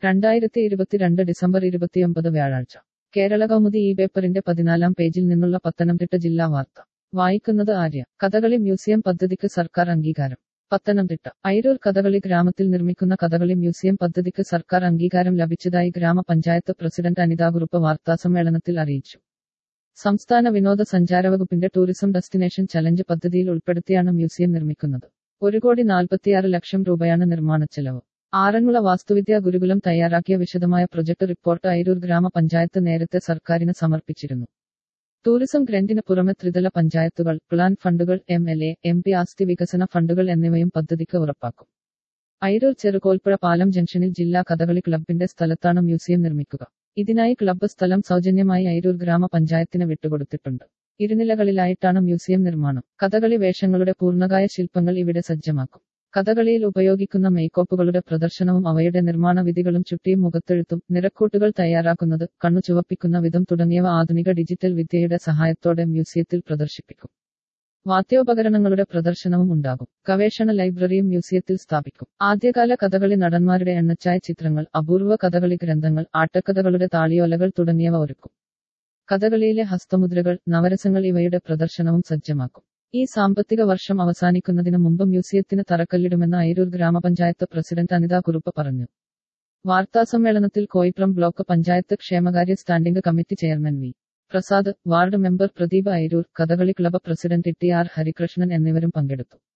രണ്ടായിരത്തി ഇരുപത്തിരണ്ട് ഡിസംബർ ഇരുപത്തിയൊമ്പത് വ്യാഴാഴ്ച കേരള കൗമുദി ഈ പേപ്പറിന്റെ പതിനാലാം പേജിൽ നിന്നുള്ള പത്തനംതിട്ട ജില്ലാ വാർത്ത വായിക്കുന്നത് ആര്യ കഥകളി മ്യൂസിയം പദ്ധതിക്ക് സർക്കാർ അംഗീകാരം പത്തനംതിട്ട ഐരൂർ കഥകളി ഗ്രാമത്തിൽ നിർമ്മിക്കുന്ന കഥകളി മ്യൂസിയം പദ്ധതിക്ക് സർക്കാർ അംഗീകാരം ലഭിച്ചതായി ഗ്രാമപഞ്ചായത്ത് പ്രസിഡന്റ് അനിതാകുറുപ്പ് വാർത്താസമ്മേളനത്തിൽ അറിയിച്ചു സംസ്ഥാന വിനോദസഞ്ചാര വകുപ്പിന്റെ ടൂറിസം ഡെസ്റ്റിനേഷൻ ചലഞ്ച് പദ്ധതിയിൽ ഉൾപ്പെടുത്തിയാണ് മ്യൂസിയം നിർമ്മിക്കുന്നത് ഒരു കോടി നാൽപ്പത്തിയാറ് ലക്ഷം രൂപയാണ് നിർമ്മാണ ചെലവ് ആറന്മുള വാസ്തുവിദ്യാ ഗുരുകുലം തയ്യാറാക്കിയ വിശദമായ പ്രൊജക്ട് റിപ്പോർട്ട് ഐരൂർ ഗ്രാമപഞ്ചായത്ത് നേരത്തെ സർക്കാരിന് സമർപ്പിച്ചിരുന്നു ടൂറിസം ഗ്രന്റിന് പുറമെ ത്രിതല പഞ്ചായത്തുകൾ പ്ലാൻ ഫണ്ടുകൾ M L A M P ആസ്തി വികസന ഫണ്ടുകൾ എന്നിവയും പദ്ധതിക്ക് ഉറപ്പാക്കും ഐരൂർ ചെറുകോൽപ്പുഴ പാലം ജംഗ്ഷനിൽ ജില്ലാ കഥകളി ക്ലബിന്റെ സ്ഥലത്താണ് മ്യൂസിയം നിർമ്മിക്കുക ഇതിനായി ക്ലബ്ബ് സ്ഥലം സൗജന്യമായി ഐരൂർ ഗ്രാമപഞ്ചായത്തിന് വിട്ടുകൊടുത്തിട്ടുണ്ട് ഇരുനിലകളിലായിട്ടാണ് മ്യൂസിയം നിർമ്മാണം കഥകളി വേഷങ്ങളുടെ പൂർണ്ണകായ ശില്പങ്ങൾ ഇവിടെ സജ്ജമാക്കും കഥകളിയിൽ ഉപയോഗിക്കുന്ന മേക്കോപ്പുകളുടെ പ്രദർശനവും അവയുടെ നിർമ്മാണ വിധികളും ചുട്ടിയും മുഖത്തെഴുത്തും നിറക്കൂട്ടുകൾ തയ്യാറാക്കുന്നത് കണ്ണു ചുവപ്പിക്കുന്ന വിധം തുടങ്ങിയവ ആധുനിക ഡിജിറ്റൽ വിദ്യയുടെ സഹായത്തോടെ മ്യൂസിയത്തിൽ പ്രദർശിപ്പിക്കും വാദ്യോപകരണങ്ങളുടെ പ്രദർശനവും ഉണ്ടാകും ഗവേഷണ ലൈബ്രറിയും മ്യൂസിയത്തിൽ സ്ഥാപിക്കും ആദ്യകാല കഥകളി നടന്മാരുടെ എണ്ണച്ചായ ചിത്രങ്ങൾ അപൂർവ കഥകളി ഗ്രന്ഥങ്ങൾ ആട്ടക്കഥകളുടെ താളിയോലകൾ തുടങ്ങിയവ ഒരുക്കും കഥകളിയിലെ ഹസ്തമുദ്രകൾ നവരസങ്ങൾ ഇവയുടെ പ്രദർശനവും സജ്ജമാക്കും ഈ സാമ്പത്തിക വർഷം അവസാനിക്കുന്നതിന് മുമ്പ് മ്യൂസിയത്തിന് തറക്കല്ലിടുമെന്ന് ഐരൂർ ഗ്രാമപഞ്ചായത്ത് പ്രസിഡന്റ് അനിതാ കുറുപ്പ് പറഞ്ഞു വാർത്താസമ്മേളനത്തിൽ കോയിപ്രം ബ്ലോക്ക് പഞ്ചായത്ത് ക്ഷേമകാര്യ standing committee chairman V Prasad ward member Pradeep Ayroor Kathakali club president T R Harikrishnan എന്നിവരും പങ്കെടുത്തു